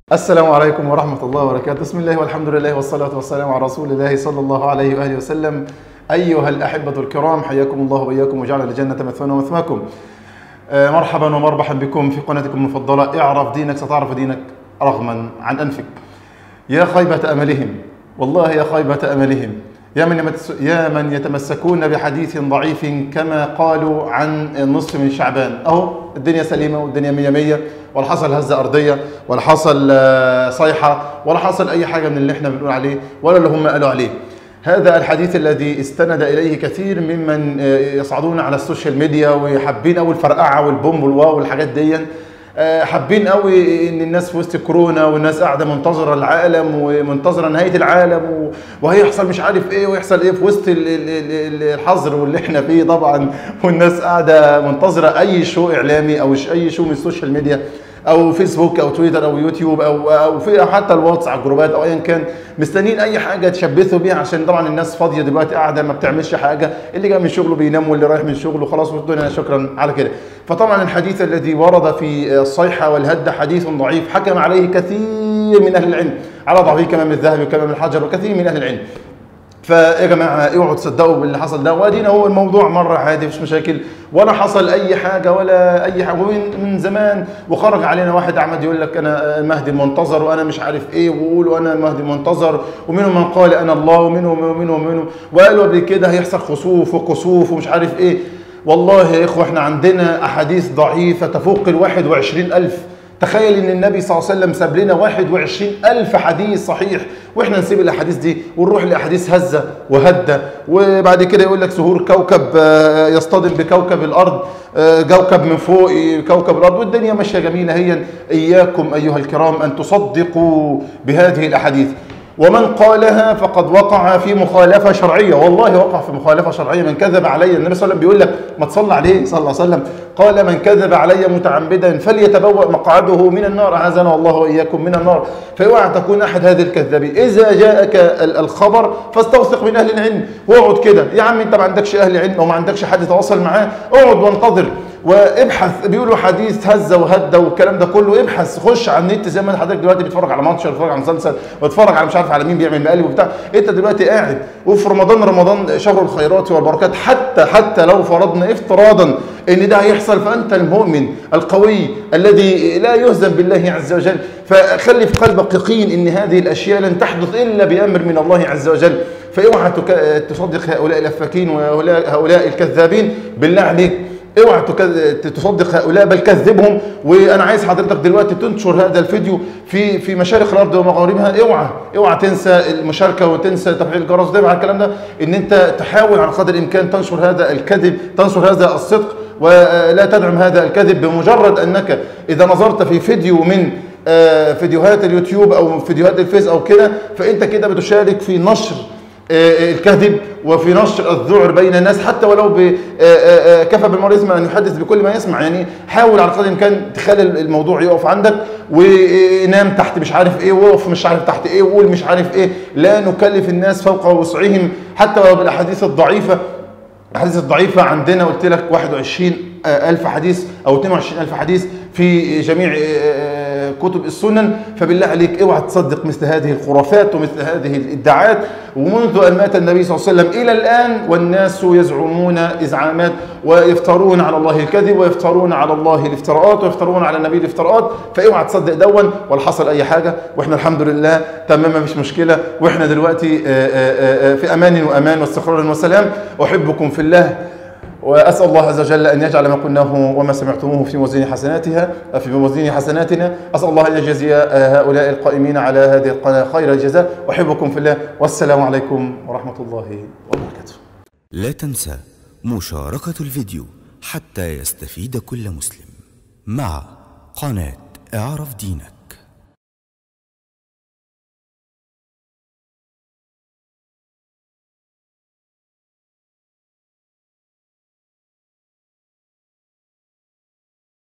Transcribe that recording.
السلام عليكم ورحمة الله وبركاته بسم الله والحمد لله والصلاة والسلام على رسول الله صلى الله عليه وآله وسلم أيها الأحبة الكرام حياكم الله وإياكم وجعل الجنة مثوانا ومثواكم آه، مرحبا ومرحبا بكم في قناتكم المفضلة اعرف دينك ستعرف دينك رغما عن أنفك يا خيبة أملهم والله يا خيبة أملهم يا من يمتس- يا من يتمسكون بحديث ضعيف كما قالوا عن النصف من شعبان اهو الدنيا سليمه والدنيا مية مية ولا حصل هزه ارضيه ولا حصل آه، صيحه ولا حصل اي حاجه من اللي احنا بنقول عليه ولا اللي هم قالوا عليه هذا الحديث الذي استند اليه كثير ممن آه، يصعدون على السوشيال ميديا وحابين قوي الفرقعه والبوم والواو والحاجات دي آه، حابين قوي ان الناس في وسط كورونا والناس قاعده منتظره العالم ومنتظره نهايه العالم و- وهيحصل مش عارف ايه ويحصل ايه في وسط ال- ال- ال- الحظر واللي احنا فيه طبعا والناس قاعده منتظره اي شو اعلامي او ش- اي شو من السوشيال ميديا او فيسبوك او تويتر او يوتيوب او او في أو حتى الواتس على الجروبات او ايا كان مستنيين اي حاجه تشبثوا بيها عشان طبعا الناس فاضيه دلوقتي قاعده ما بتعملش حاجه اللي جاي من شغله بينام واللي رايح من شغله خلاص والدنيا شكرا على كده فطبعا الحديث الذي ورد في الصيحه والهده حديث ضعيف حكم عليه كثير من اهل العلم على ضعفه كمان الذهبي وكمان الحجر وكثير من اهل العلم فيا جماعه اوعوا تصدقوا باللي حصل ده وادينا هو الموضوع مره عادي مفيش مشاكل ولا حصل اي حاجه ولا اي حاجه ومن من زمان وخرج علينا واحد عمد يقول لك انا المهدي المنتظر وانا مش عارف ايه ويقولوا انا المهدي المنتظر ومنهم من قال انا الله ومنهم ومنهم ومنهم وقالوا قبل كده هيحصل خسوف وكسوف ومش عارف ايه والله يا اخوه احنا عندنا احاديث ضعيفه تفوق ال 21000 تخيل ان النبي صلى الله عليه وسلم ساب لنا 21 ألف حديث صحيح واحنا نسيب الاحاديث دي ونروح لاحاديث هزه وهده وبعد كده يقول لك ظهور كوكب آه، يصطدم بكوكب الارض آه، كوكب من فوق كوكب الارض والدنيا ماشيه جميله هي اياكم ايها الكرام ان تصدقوا بهذه الاحاديث ومن قالها فقد وقع في مخالفة شرعية والله وقع في مخالفة شرعية من كذب علي النبي صلى الله عليه وسلم بيقول لك ما تصلى عليه صلى الله عليه وسلم قال من كذب علي متعمدا فليتبوأ مقعده من النار أعاذنا الله وإياكم من النار فاوعى تكون أحد هذه الكذابين إذا جاءك ال- الخبر فاستوثق من أهل العلم واقعد كده يا عم أنت ما عندكش أهل علم أو ما عندكش حد يتواصل معاه اقعد وانتظر وابحث بيقولوا حديث هزه وهده والكلام ده كله ابحث خش على النت زي ما حضرتك دلوقتي بتتفرج على ماتش ولا بتتفرج على مسلسل وتتفرج على مش عارف على مين بيعمل مقالب وبتاع انت دلوقتي قاعد وفي رمضان رمضان شهر الخيرات والبركات حتى حتى لو فرضنا افتراضا ان ده هيحصل فانت المؤمن القوي الذي لا يهزم بالله عز وجل فخلي في قلبك يقين ان هذه الاشياء لن تحدث الا بامر من الله عز وجل فاوعى تك- تصدق هؤلاء الافاكين وهؤلاء هؤلاء الكذابين بالله عليك اوعى تكذ- تصدق هؤلاء بل كذبهم وانا عايز حضرتك دلوقتي تنشر هذا الفيديو في في مشارق الارض ومغاربها اوعى اوعى تنسى المشاركه وتنسى تفعيل الجرس ده على الكلام ده ان انت تحاول على قدر الامكان تنشر هذا الكذب تنشر هذا الصدق ولا تدعم هذا الكذب بمجرد انك اذا نظرت في فيديو من آه، فيديوهات اليوتيوب او فيديوهات الفيس او كده فانت كده بتشارك في نشر آه، الكذب وفي نشر الذعر بين الناس حتى ولو ب- آه، آه، آه، كفى بالمرء اثما ان يحدث بكل ما يسمع يعني حاول على قدر الامكان تخلي الموضوع يقف عندك ونام تحت مش عارف ايه وقف مش عارف تحت ايه وقول مش عارف ايه لا نكلف الناس فوق وسعهم حتى ولو بالاحاديث الضعيفه الأحاديث الضعيفة عندنا قلت لك 21 ألف حديث أو 22 ألف حديث في جميع آه، كتب السنن فبالله عليك اوعى تصدق مثل هذه الخرافات ومثل هذه الادعاءات ومنذ أن مات النبي صلى الله عليه وسلم إلى الآن والناس يزعمون إزعامات ويفترون على الله الكذب ويفترون على الله الافتراءات ويفترون على النبي الافتراءات فاوعى تصدق دون ولا حصل أي حاجة واحنا الحمد لله تمام مفيش مشكلة واحنا دلوقتي آه، آه، آه، في أمان وأمان واستقرار وسلام أحبكم في الله واسال الله عز وجل ان يجعل ما قلناه وما سمعتموه في موازين حسناتها في موازين حسناتنا اسال الله ان يجزي هؤلاء القائمين على هذه القناه خير الجزاء احبكم في الله والسلام عليكم ورحمه الله وبركاته لا تنسى مشاركة الفيديو حتى يستفيد كل مسلم مع قناة اعرف دينك